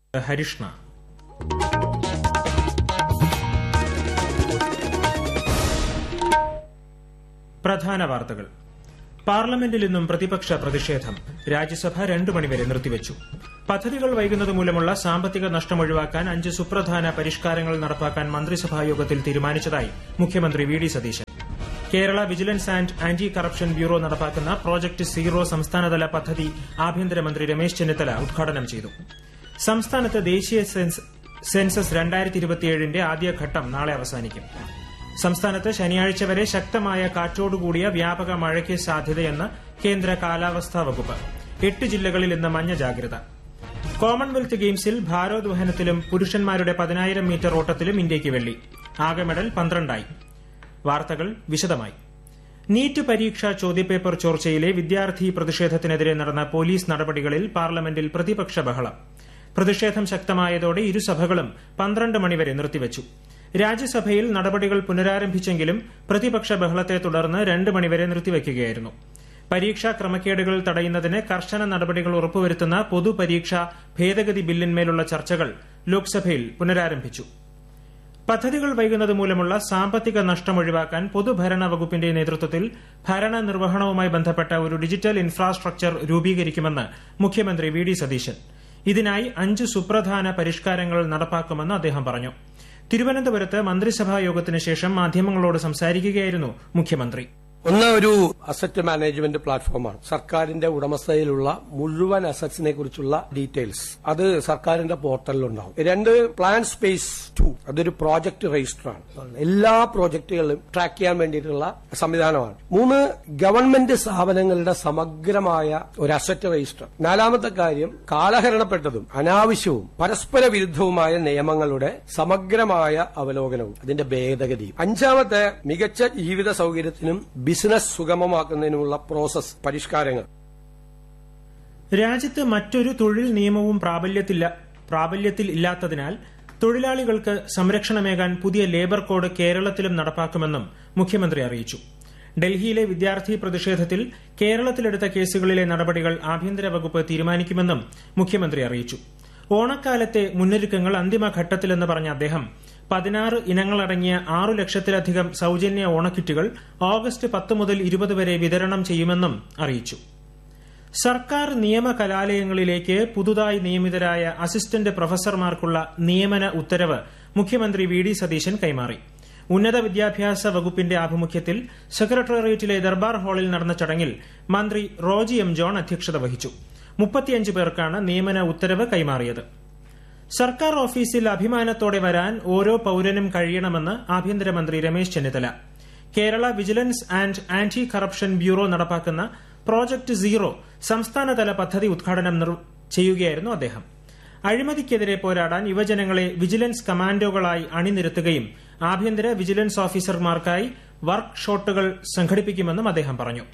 ഹരിഷ്ണ പ്രധാന വാർത്തകൾ പാർലമെന്റിൽ ഇന്നും പ്രതിപക്ഷ പ്രതിഷേധം രാജ്യസഭ രണ്ടു മണിവരെ നിർത്തിവച്ചു പദ്ധതികൾ വൈകുന്നത് മൂലമുള്ള സാമ്പത്തിക നഷ്ടം ഒഴിവാക്കാൻ അഞ്ച് സുപ്രധാന പരിഷ്കാരങ്ങൾ നടപ്പാക്കാൻ മന്ത്രിസഭാ യോഗത്തിൽ തീരുമാനിച്ചതായി മുഖ്യമന്ത്രി V D Satheesan Kerala vigilance and anti corruption bureau നടപ്പാക്കുന്ന പ്രോജക്ട് സീറോ സംസ്ഥാനതല പദ്ധതി ആഭ്യന്തരമന്ത്രി രമേശ് ചെന്നിത്തല ഉദ്ഘാടനം ചെയ്തു സംസ്ഥാനത്ത് ദേശീയ സെൻസ് സെൻസസ് രണ്ടായിരത്തി ഇരുപത്തിയേഴിന്റെ ആദ്യഘട്ടം നാളെ അവസാനിക്കും സംസ്ഥാനത്ത് ശനിയാഴ്ച വരെ ശക്തമായ കാറ്റോടുകൂടിയ വ്യാപക മഴയ്ക്ക് സാധ്യതയെന്ന് കേന്ദ്ര കാലാവസ്ഥാ വകുപ്പ് എട്ട് ജില്ലകളിൽ ഇന്ന് മഞ്ഞ ജാഗ്രത കോമൺവെൽത്ത് ഗെയിംസിൽ ഭാരോദ്വഹനത്തിലും പുരുഷന്മാരുടെ പതിനായിരം മീറ്റർ ഓട്ടത്തിലും ഇന്ത്യയ്ക്ക് വെള്ളി ആകെ മെഡൽ പന്ത്രണ്ടായി വാർത്തകൾ വിശദമായി നീറ്റ് പരീക്ഷാ ചോദ്യപേപ്പർ ചോർച്ചയിലെ വിദ്യാർത്ഥി പ്രതിഷേധത്തിനെതിരെ നടന്ന പോലീസ് നടപടികളിൽ പാർലമെന്റിൽ പ്രതിപക്ഷ ബഹളം പ്രതിഷേധം ശക്തമായതോടെ ഇരുസഭകളും പന്ത്രണ്ട് മണിവരെ നിർത്തിവച്ചു രാജ്യസഭയിൽ നടപടികൾ പുനരാരംഭിച്ചെങ്കിലും പ്രതിപക്ഷ ബഹളത്തെ തുടർന്ന് രണ്ട് മണിവരെ നിർത്തിവയ്ക്കുകയായിരുന്നു പരീക്ഷാ ക്രമക്കേടുകൾ തടയുന്നതിന് കർശന നടപടികൾ ഉറപ്പുവരുത്തുന്ന പൊതുപരീക്ഷാ ഭേദഗതി ബില്ലിന്മേലുള്ള ചർച്ചകൾ ലോക്സഭയിൽ പുനരാരംഭിച്ചു പദ്ധതികൾ വൈകുന്നത് മൂലമുള്ള സാമ്പത്തിക നഷ്ടം ഒഴിവാക്കാൻ പൊതുഭരണ വകുപ്പിന്റെ നേതൃത്വത്തിൽ ഭരണ നിർവഹണവുമായി ബന്ധപ്പെട്ട ഒരു ഡിജിറ്റൽ ഇൻഫ്രാസ്ട്രക്ചർ രൂപീകരിക്കുമെന്ന് മുഖ്യമന്ത്രി വി ഡി സതീശൻ ഇതിനായി അഞ്ച് സുപ്രധാന പരിഷ്കാരങ്ങൾ നടപ്പാക്കുമെന്ന് അദ്ദേഹം പറഞ്ഞു തിരുവനന്തപുരത്ത് മന്ത്രിസഭാ യോഗത്തിന് ശേഷം മാധ്യമങ്ങളോട് സംസാരിക്കുകയായിരുന്നു മുഖ്യമന്ത്രി ഒന്ന് ഒരു അസറ്റ് മാനേജ്മെന്റ് പ്ലാറ്റ്ഫോമാണ് സർക്കാരിന്റെ ഉടമസ്ഥതയിലുള്ള മുഴുവൻ അസറ്റ്സിനെ കുറിച്ചുള്ള ഡീറ്റെയിൽസ് അത് സർക്കാരിന്റെ പോർട്ടലിലുണ്ടാവും രണ്ട് പ്ലാൻ സ്പേസ് ടു അതൊരു പ്രോജക്ട് രജിസ്റ്റർ ആണ് എല്ലാ പ്രോജക്റ്റുകളും ട്രാക്ക് ചെയ്യാൻ വേണ്ടിയിട്ടുള്ള സംവിധാനമാണ് മൂന്ന് ഗവൺമെന്റ് സ്ഥാപനങ്ങളുടെ സമഗ്രമായ ഒരു അസറ്റ് രജിസ്റ്റർ നാലാമത്തെ കാര്യം കാലഹരണപ്പെട്ടതും അനാവശ്യവും പരസ്പര വിരുദ്ധവുമായ നിയമങ്ങളുടെ സമഗ്രമായ അവലോകനവും അതിന്റെ ഭേദഗതിയും അഞ്ചാമത്തെ മികച്ച ജീവിത സൌകര്യത്തിനും ബിസിനസ് സുഗമമാക്കുന്നതിനുമുള്ള പ്രോസസ് പരിഷ്കാരങ്ങൾ രാജ്യത്ത് മറ്റൊരു തൊഴിൽ നിയമവും പ്രാബല്യത്തില്ല പ്രാബല്യത്തിൽ ഇല്ലാത്തതിനാൽ തൊഴിലാളികൾക്ക് സംരക്ഷണമേകാൻ പുതിയ ലേബർ കോഡ് കേരളത്തിലും നടപ്പാക്കുമെന്നും മുഖ്യമന്ത്രി അറിയിച്ചു ഡൽഹിയിലെ വിദ്യാർത്ഥി പ്രതിഷേധത്തിൽ കേരളത്തിലെടുത്ത കേസുകളിലെ നടപടികൾ ആഭ്യന്തര വകുപ്പ് തീരുമാനിക്കുമെന്നും മുഖ്യമന്ത്രി അറിയിച്ചു ഓണക്കാലത്തെ മുന്നൊരുക്കങ്ങൾ അന്തിമഘട്ടത്തിലെന്ന് പറഞ്ഞ അദ്ദേഹം പതിനാറ് ഇനങ്ങളടങ്ങിയ ആറു ലക്ഷത്തിലധികം സൌജന്യ ഓണക്കിറ്റുകൾ ഓഗസ്റ്റ് പത്ത് മുതൽ ഇരുപത് വരെ വിതരണം ചെയ്യുമെന്നും അറിയിച്ചു സർക്കാർ നിയമ കലാലയങ്ങളിലേക്ക് പുതുതായി നിയമിതരായ അസിസ്റ്റന്റ് പ്രൊഫസർമാർക്കുള്ള നിയമന ഉത്തരവ് മുഖ്യമന്ത്രി വി ഡി സതീശൻ കൈമാറി ഉന്നത വിദ്യാഭ്യാസ വകുപ്പിന്റെ ആഭിമുഖ്യത്തിൽ സെക്രട്ടേറിയറ്റിലെ ദർബാർ ഹാളിൽ നടന്ന ചടങ്ങിൽ മന്ത്രി റോജി എം ജോൺ അധ്യക്ഷത വഹിച്ചു മുപ്പത്തിയഞ്ച് പേർക്കാണ് നിയമന ഉത്തരവ് കൈമാറിയത് സർക്കാർ ഓഫീസിൽ അഭിമാനത്തോടെ വരാൻ ഓരോ പൌരനും കഴിയണമെന്ന് ആഭ്യന്തരമന്ത്രി Ramesh Chennithala Kerala vigilance and anti corruption bureau നടപ്പാക്കുന്ന പ്രോജക്ട് സീറോ സംസ്ഥാനതല പദ്ധതി ഉദ്ഘാടനം ചെയ്യുകയായിരുന്നു അദ്ദേഹം അഴിമതിക്കെതിരെ പോരാടാൻ യുവജനങ്ങളെ വിജിലൻസ് കമാൻഡോകളായി അണിനിരത്തുകയും ആഭ്യന്തര വിജിലൻസ് ഓഫീസർമാർക്കായി വർക്ക് ഷോട്ടുകൾ സംഘടിപ്പിക്കുമെന്നും അദ്ദേഹം പറഞ്ഞു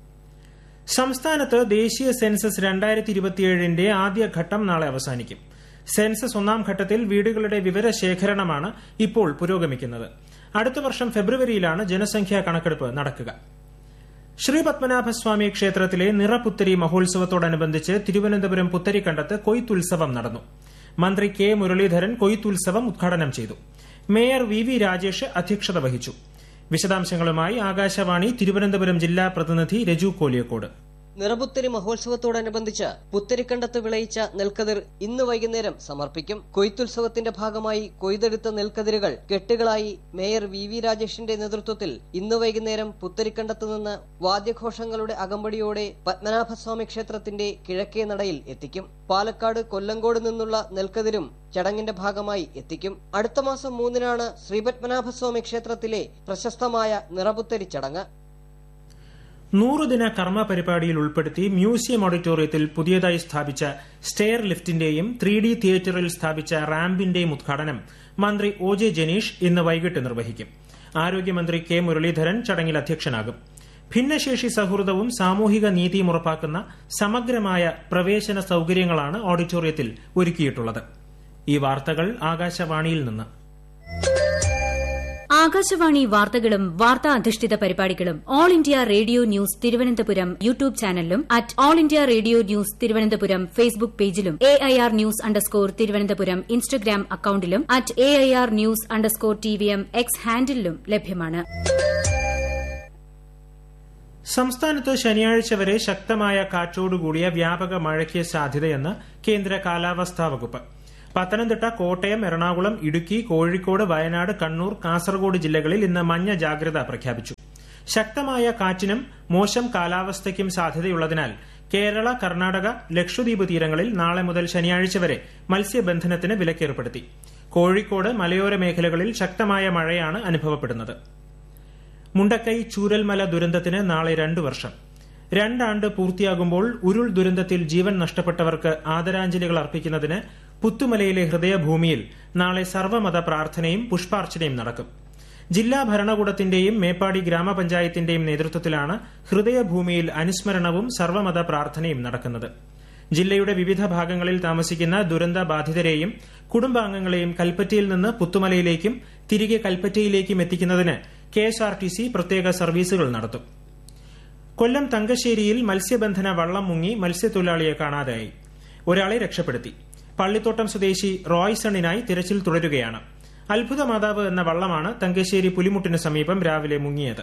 സംസ്ഥാനത്ത് ദേശീയ സെൻസസ് രണ്ടായിരത്തി ഇരുപത്തിയേഴിന്റെ ആദ്യഘട്ടം നാളെ അവസാനിക്കും സെൻസസ് ഒന്നാം ഘട്ടത്തിൽ വീടുകളുടെ വിവരശേഖരണമാണ് ഇപ്പോൾ പുരോഗമിക്കുന്നത് അടുത്ത വർഷം ഫെബ്രുവരിയിലാണ് ജനസംഖ്യാ കണക്കെടുപ്പ് നടക്കുക ശ്രീ പത്മനാഭസ്വാമി ക്ഷേത്രത്തിലെ നിറപുത്തരി മഹോത്സവത്തോടനുബന്ധിച്ച് തിരുവനന്തപുരം പുത്തരിക്കണ്ടത്ത് കൊയ്ത്തുത്സവം നടന്നു മന്ത്രി കെ മുരളീധരൻ കൊയ്ത്തുത്സവം ഉദ്ഘാടനം ചെയ്തു മേയർ വി വി രാജേഷ് അധ്യക്ഷത വഹിച്ചു വിശദാംശങ്ങളുമായി ആകാശവാണി തിരുവനന്തപുരം ജില്ലാ പ്രതിനിധി രജു കോലിയക്കോട് നിറപുത്തരി മഹോത്സവത്തോടനുബന്ധിച്ച് പുത്തരിക്കണ്ടത്ത് വിളയിച്ച നെൽക്കതിർ ഇന്ന് വൈകുന്നേരം സമർപ്പിക്കും കൊയ്ത്തുത്സവത്തിന്റെ ഭാഗമായി കൊയ്തെടുത്ത നെൽക്കതിരുകൾ കെട്ടുകളായി മേയർ വി വി രാജേഷിന്റെ നേതൃത്വത്തിൽ ഇന്ന് വൈകുന്നേരം പുത്തരിക്കണ്ടത്ത് നിന്ന് വാദ്യഘോഷങ്ങളുടെ അകമ്പടിയോടെ പത്മനാഭസ്വാമി ക്ഷേത്രത്തിന്റെ കിഴക്കേ നടയിൽ എത്തിക്കും പാലക്കാട് കൊല്ലങ്കോട് നിന്നുള്ള നെൽക്കതിരും ചടങ്ങിന്റെ ഭാഗമായി എത്തിക്കും അടുത്ത മാസം മൂന്നിനാണ് ശ്രീപത്മനാഭസ്വാമി ക്ഷേത്രത്തിലെ പ്രശസ്തമായ നിറപുത്തരി ചടങ്ങ് നൂറുദിന കർമ്മ പരിപാടിയിൽ ഉൾപ്പെടുത്തി മ്യൂസിയം ഓഡിറ്റോറിയത്തിൽ പുതിയതായി സ്ഥാപിച്ച സ്റ്റെയർ ലിഫ്റ്റിന്റെയും ത്രീ ഡി തിയേറ്ററിൽ സ്ഥാപിച്ച റാമ്പിന്റെയും ഉദ്ഘാടനം മന്ത്രി ഒ ജെ ജനീഷ് ഇന്ന് വൈകിട്ട് നിർവഹിക്കും ആരോഗ്യമന്ത്രി കെ മുരളീധരൻ ചടങ്ങിൽ അധ്യക്ഷനാകും ഭിന്നശേഷി സൌഹൃദവും സാമൂഹിക നീതിയും ഉറപ്പാക്കുന്ന സമഗ്രമായ പ്രവേശന സൌകര്യങ്ങളാണ് ഓഡിറ്റോറിയത്തിൽ ഒരുക്കിയിട്ടുള്ളത് ഈ വാർത്തകൾ ആകാശവാണിയിൽ നിന്ന് ആകാശവാണി വാർത്തകളും വാർത്താ അധിഷ്ഠിത പരിപാടികളും all India radio news Thiruvananthapuram YouTube ചാനലിലും at all India radio news Thiruvananthapuram Facebook പേജിലും A I R news underscore Thiruvananthapuram Instagram അക്കൌണ്ടിലും at A I R news underscore T V M X ഹാൻഡിലും ലഭ്യമാണ് സംസ്ഥാനത്ത് ശനിയാഴ്ച വരെ ശക്തമായ കാറ്റോടുകൂടിയ വ്യാപക മഴയ്ക്ക് സാധ്യതയെന്ന് കേന്ദ്ര കാലാവസ്ഥാ വകുപ്പ് പത്തനംതിട്ട കോട്ടയം എറണാകുളം ഇടുക്കി കോഴിക്കോട് വയനാട് കണ്ണൂർ കാസർഗോഡ് ജില്ലകളിൽ ഇന്ന് മഞ്ഞ ജാഗ്രത പ്രഖ്യാപിച്ചു ശക്തമായ കാറ്റിനും മോശം കാലാവസ്ഥയ്ക്കും സാധ്യതയുള്ളതിനാൽ കേരള കർണാടക ലക്ഷദ്വീപ് തീരങ്ങളിൽ നാളെ മുതൽ ശനിയാഴ്ച വരെ മത്സ്യബന്ധനത്തിന് വിലക്കേർപ്പെടുത്തി കോഴിക്കോട് മലയോര മേഖലകളിൽ ശക്തമായ മഴയാണ് അനുഭവപ്പെടുന്നത് മുണ്ടക്കൈ ചൂരൽമല ദുരന്തത്തിന് നാളെ രണ്ടു വർഷം രണ്ടാണ്ട് പൂർത്തിയാകുമ്പോൾ ഉരുൾ ദുരന്തത്തിൽ ജീവൻ നഷ്ടപ്പെട്ടവർക്ക് ആദരാഞ്ജലികൾ അർപ്പിക്കുന്നതിന് പുത്തുമലയിലെ ഹൃദയഭൂമിയിൽ നാളെ സർവ്വമത പ്രാർത്ഥനയും പുഷ്പാർച്ചനയും നടക്കും ജില്ലാ ഭരണകൂടത്തിന്റെയും മേപ്പാടി ഗ്രാമപഞ്ചായത്തിന്റെയും നേതൃത്വത്തിലാണ് ഹൃദയഭൂമിയിൽ അനുസ്മരണവും സർവ്വമത പ്രാർത്ഥനയും നടക്കുന്നത് ജില്ലയുടെ വിവിധ ഭാഗങ്ങളിൽ താമസിക്കുന്ന ദുരന്ത ബാധിതരെയും കുടുംബാംഗങ്ങളെയും കൽപ്പറ്റയിൽ നിന്ന് പുത്തുമലയിലേക്കും തിരികെ കൽപ്പറ്റയിലേക്കും എത്തിക്കുന്നതിന് കെഎസ്ആർടിസി പ്രത്യേക സർവീസുകൾ നടത്തും കൊല്ലം തങ്കശ്ശേരിയിൽ മത്സ്യബന്ധന വള്ളം മുങ്ങി മത്സ്യത്തൊഴിലാളിയെ കാണാതായി ഒരാളെ രക്ഷപ്പെടുത്തി പള്ളിത്തോട്ടം സ്വദേശി റോയ്സണിനായി തിരച്ചിൽ തുടരുകയാണ് അത്ഭുതമാതാവ് എന്ന വള്ളമാണ് തങ്കശ്ശേരി പുലിമുട്ടിന് സമീപം രാവിലെ മുങ്ങിയത്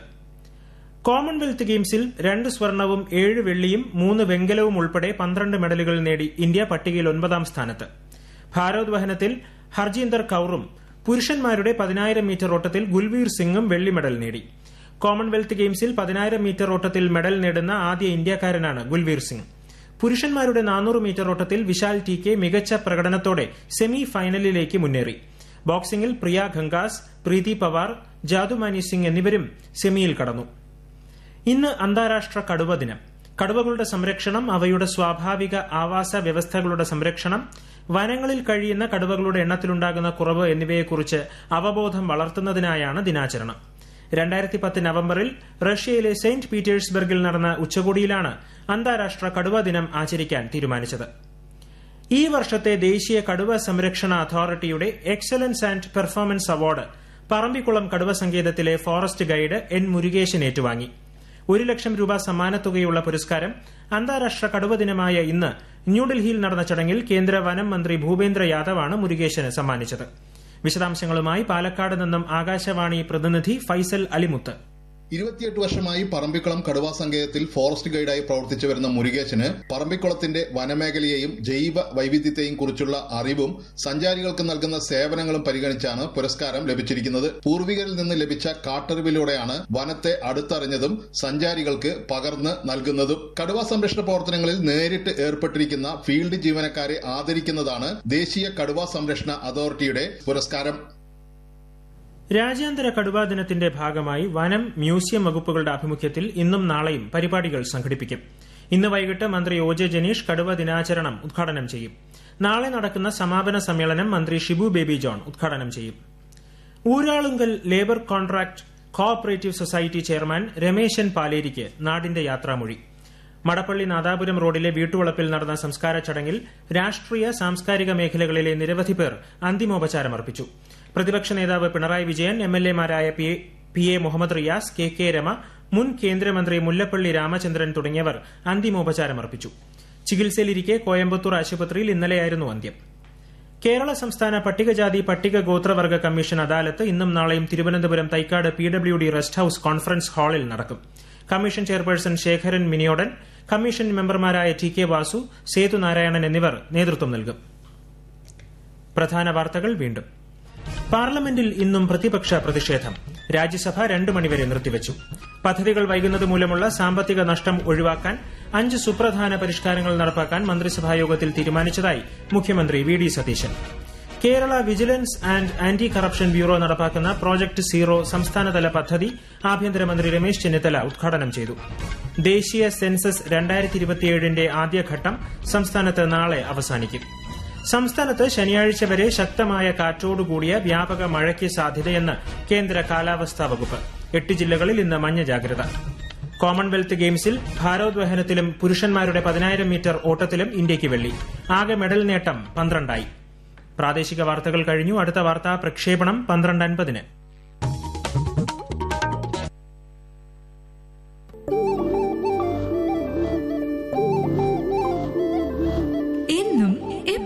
കോമൺവെൽത്ത് ഗെയിംസിൽ രണ്ട് സ്വർണവും ഏഴ് വെള്ളിയും മൂന്ന് വെങ്കലവും ഉൾപ്പെടെ പന്ത്രണ്ട് മെഡലുകൾ നേടി ഇന്ത്യ പട്ടികയിൽ ഒൻപതാം സ്ഥാനത്ത് ഭാരോദ്വഹനത്തിൽ ഹർജീന്ദർ കൌറും പുരുഷന്മാരുടെ പതിനായിരം മീറ്റർ ഓട്ടത്തിൽ ഗുൽവീർ സിംഗും വെള്ളി മെഡൽ നേടി കോമൺവെൽത്ത് ഗെയിംസിൽ പതിനായിരം മീറ്റർ ഓട്ടത്തിൽ മെഡൽ നേടുന്ന ആദ്യ ഇന്ത്യക്കാരനാണ് ഗുൽവീർ സിംഗ് പുരുഷന്മാരുടെ നാനൂറ് മീറ്റർ ഓട്ടത്തിൽ വിശാൽ ടി കെ മികച്ച പ്രകടനത്തോടെ സെമി ഫൈനലിലേക്ക് മുന്നേറി ബോക്സിംഗിൽ പ്രിയ ഖങ്കാസ് പ്രീതി പവാർ ജാദുമാനി സിംഗ് എന്നിവരും സെമിയിൽ കടന്നു ഇന്ന് അന്താരാഷ്ട്ര കടുവ ദിനം കടുവകളുടെ സംരക്ഷണം അവയുടെ സ്വാഭാവിക ആവാസ വ്യവസ്ഥകളുടെ സംരക്ഷണം വനങ്ങളിൽ കഴിയുന്ന കടുവകളുടെ എണ്ണത്തിലുണ്ടാകുന്ന കുറവ് എന്നിവയെക്കുറിച്ച് അവബോധം വളർത്തുന്നതിനായാണ് ദിനാചരണം രണ്ടായിരത്തി പത്ത് നവംബറിൽ റഷ്യയിലെ സെന്റ് പീറ്റേഴ്സ്ബർഗിൽ നടന്ന ഉച്ചകോടിയിലാണ് അന്താരാഷ്ട്ര കടുവ ദിനം ആചരിക്കാൻ തീരുമാനിച്ചത് ഈ വർഷത്തെ ദേശീയ കടുവ സംരക്ഷണ അതോറിറ്റിയുടെ excellence and performance award Parambikulam കടുവ സങ്കേതത്തിലെ ഫോറസ്റ്റ് ഗൈഡ് എൻ മുരുകേശൻ ഏറ്റുവാങ്ങി ഒരു ലക്ഷം രൂപ സമ്മാനത്തുകയുള്ള പുരസ്കാരം അന്താരാഷ്ട്ര കടുവ ദിനമായ ഇന്ന് ന്യൂഡൽഹിയിൽ നടന്ന ചടങ്ങിൽ കേന്ദ്ര വനം മന്ത്രി ഭൂപേന്ദ്ര യാദവാണ് മുരുകേശന് സമ്മാനിച്ചത് വിശദാംശങ്ങളുമായി പാലക്കാട് നിന്നും ആകാശവാണി പ്രതിനിധി ഫൈസൽ അലിമുത്ത് ഇരുപത്തിയെട്ട് വർഷമായി പറമ്പിക്കുളം കടുവാ സങ്കേതത്തിൽ ഫോറസ്റ്റ് ഗൈഡായി പ്രവർത്തിച്ചു വരുന്ന മുരുകേശന് പറമ്പിക്കുളത്തിന്റെ വനമേഖലയെയും ജൈവ വൈവിധ്യത്തെയും കുറിച്ചുള്ള അറിവും സഞ്ചാരികൾക്ക് നൽകുന്ന സേവനങ്ങളും പരിഗണിച്ചാണ് പുരസ്കാരം ലഭിച്ചിരിക്കുന്നത് പൂർവികരിൽ നിന്ന് ലഭിച്ച കാട്ടറിവിലൂടെയാണ് വനത്തെ അടുത്തറിഞ്ഞതും സഞ്ചാരികൾക്ക് പകർന്ന് നൽകുന്നതും കടുവാ സംരക്ഷണ പ്രവർത്തനങ്ങളിൽ നേരിട്ട് ഏർപ്പെട്ടിരിക്കുന്ന ഫീൽഡ് ജീവനക്കാരെ ആദരിക്കുന്നതാണ് ദേശീയ കടുവാ സംരക്ഷണ അതോറിറ്റിയുടെ പുരസ്കാരം രാജ്യാന്തര കടുവാ ദിനത്തിന്റെ ഭാഗമായി വനം മ്യൂസിയം വകുപ്പുകളുടെ ആഭിമുഖ്യത്തിൽ ഇന്നും നാളെയും പരിപാടികൾ സംഘടിപ്പിക്കും ഇന്ന് വൈകിട്ട് മന്ത്രി ഒ ജെ ജനീഷ് കടുവ ദിനാചരണം ഉദ്ഘാടനം ചെയ്യും നാളെ നടക്കുന്ന സമാപന സമ്മേളനം മന്ത്രി ഷിബു ബേബി ജോൺ ഉദ്ഘാടനം ചെയ്യും Uralungal labour contract cooperative society chairman Rameshan പാലേരിക്ക് നാടിന്റെ യാത്രാമൊഴി മടപ്പള്ളി നാദാപുരം റോഡിലെ വീട്ടുവളപ്പിൽ നടന്ന സംസ്കാര ചടങ്ങിൽ രാഷ്ട്രീയ സാംസ്കാരിക മേഖലകളിലെ നിരവധി പേർ അന്തിമോപചാരമർപ്പിച്ചു പ്രതിപക്ഷ നേതാവ് പിണറായി വിജയൻ എംഎൽഎമാരായ P A Muhammad Riyas K K Rema മുൻ കേന്ദ്രമന്ത്രി മുല്ലപ്പള്ളി രാമചന്ദ്രൻ തുടങ്ങിയവർ അന്തിമോപചാരമർപ്പിച്ചു ചികിത്സയിലിരിക്കെ കോയമ്പത്തൂർ ആശുപത്രിയിൽ ഇന്നലെയായിരുന്നു അന്ത്യം കേരള സംസ്ഥാന പട്ടികജാതി പട്ടിക ഗോത്രവർഗ കമ്മീഷൻ അദാലത്ത് ഇന്നും നാളെയും Thiruvananthapuram Thycaud P W D rest house conference ഹാളിൽ നടക്കും commission chairperson Sekharan Miniyodan commission മെമ്പർമാരായ ടി കെ വാസു സേതു നാരായണൻ എന്നിവർ നേതൃത്വം നൽകും പ്രധാന വാർത്തകൾ വീണ്ടും പാർലമെന്റിൽ ഇന്നും പ്രതിപക്ഷ പ്രതിഷേധം രാജ്യസഭ രണ്ടു മണിവരെ നിർത്തിവച്ചു പദ്ധതികൾ വൈകുന്നത് മൂലമുള്ള സാമ്പത്തിക നഷ്ടം ഒഴിവാക്കാൻ അഞ്ച് സുപ്രധാന പരിഷ്കാരങ്ങൾ നടപ്പാക്കാൻ മന്ത്രിസഭായോഗത്തിൽ തീരുമാനിച്ചതായി മുഖ്യമന്ത്രി V D Satheesan Kerala vigilance and anti corruption bureau നടപ്പാക്കുന്ന പ്രോജക്ട് സീറോ സംസ്ഥാനതല പദ്ധതി ആഭ്യന്തരമന്ത്രി രമേശ് ചെന്നിത്തല ഉദ്ഘാടനം ചെയ്തു ദേശീയ സെൻസസ് രണ്ടായിരത്തി ഇരുപത്തിയേഴിന്റെ ആദ്യഘട്ടം സംസ്ഥാനത്ത് നാളെ അവസാനിക്കും സംസ്ഥാനത്ത് ശനിയാഴ്ച വരെ ശക്തമായ കാറ്റോടുകൂടിയ വ്യാപക മഴയ്ക്ക് സാധ്യതയെന്ന് കേന്ദ്ര കാലാവസ്ഥാ വകുപ്പ് എട്ട് ജില്ലകളിൽ ഇന്ന് മഞ്ഞ ജാഗ്രത കോമൺവെൽത്ത് ഗെയിംസിൽ ഭാരോദ്വഹനത്തിലും പുരുഷന്മാരുടെ പതിനായിരം മീറ്റർ ഓട്ടത്തിലും ഇന്ത്യയ്ക്ക് വെള്ളി ആകെ മെഡൽ നേട്ടം പന്ത്രണ്ടായി പ്രാദേശിക വാർത്തകൾ കഴിഞ്ഞു അടുത്ത വാർത്താ പ്രക്ഷേപണം പന്ത്രണ്ട് അൻപതിന്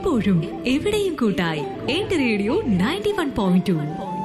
എപ്പോഴും എവിടെയും കൂട്ടായി എന്റെ radio ninety one point to